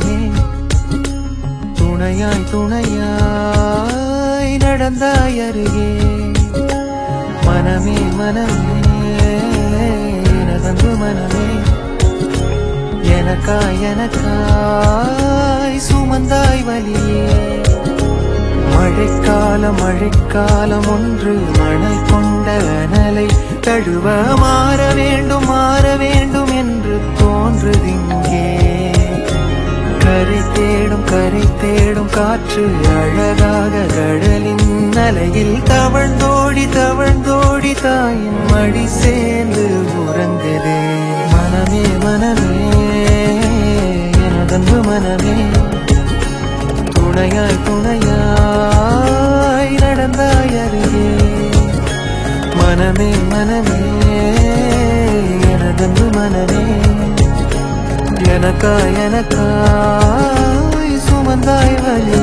மனமே துணையாய் துணையாய் நடந்தாய் அருகே மனமே மனமே எனதன்பு மனமே எனக்காய் எனக்காய் சுமந்தாய் வலியே மழைக்காலம் மழைக்காலம் ஒன்று மணல் கொண்ட அனலை தழுவ மாற வேண்டும் மாற வேண்டும் என்று தோன்றுதிங்கே கரை தேடும் கரை தேடும் காற்று அழகாக கடலின் அலையில் தவழ்ந்தோடி தவழ்ந்தோடி தாயின் மடி சேர்ந்து உறங்குதே மனமே மனமே எனதன்பு மனமே துணையாய் துணையாய் நடந்தாய் அருகே மனமே மனமே எனதன்பு மனமே எனக்காய் எனக்காய் சுமந்தாய் வலி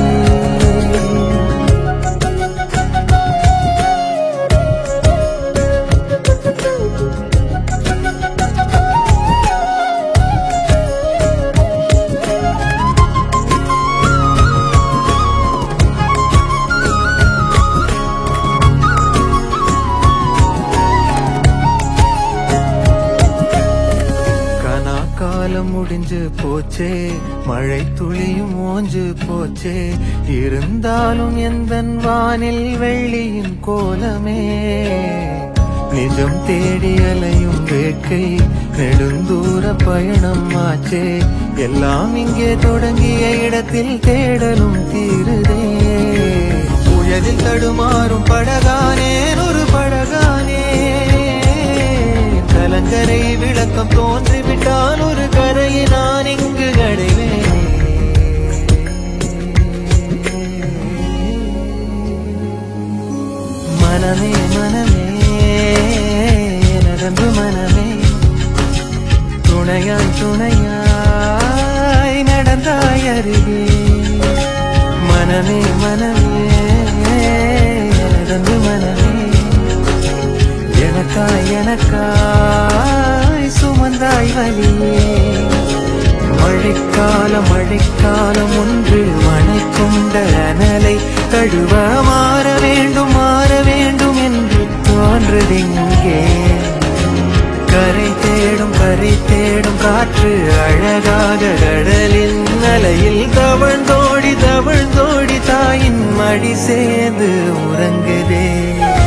கனா காலம் முடிஞ்சு போச்சே மழை துளியும் ஓஞ்சு போச்சே இருந்தாலும் எந்தன் வானில் வெள்ளியின் கோலமே நிஜம் தேடி அலையும் வேட்கை நெடுந்தூர பயணம் ஆச்சே எல்லாம் இங்கே தொடங்கிய இடத்தில் தேடலும் தீருதே புயலில் தடுமாறும் படகானேன் ஒரு படகானே கலங்கரை விளக்கம் தோன்றிவிட்டால் ஒரு கரையை நான் இங்கு அடைவேன் மனமே மனமே எனதன்பு மனமே துணையாய் துணையாய் நடந்தாய் அருகே மனமே மனமே எனதன்பு மனமே எனக்காய் எனக்காய் சுமந்தாய் வலியே மழைக்காலம் மழைக்காலம் ஒன்று மழை கொண்ட அனலை தழுவ மாற வேண்டும் மாற வேண்டும் என்று தோன்றுதிங்கே கரை தேடும் கரை தேடும் காற்று அழகாக கடலின் அலையில் தவழ்ந்தோடி தவழ்ந்தோடி தாயின் மடி சேர்ந்து உறங்குதே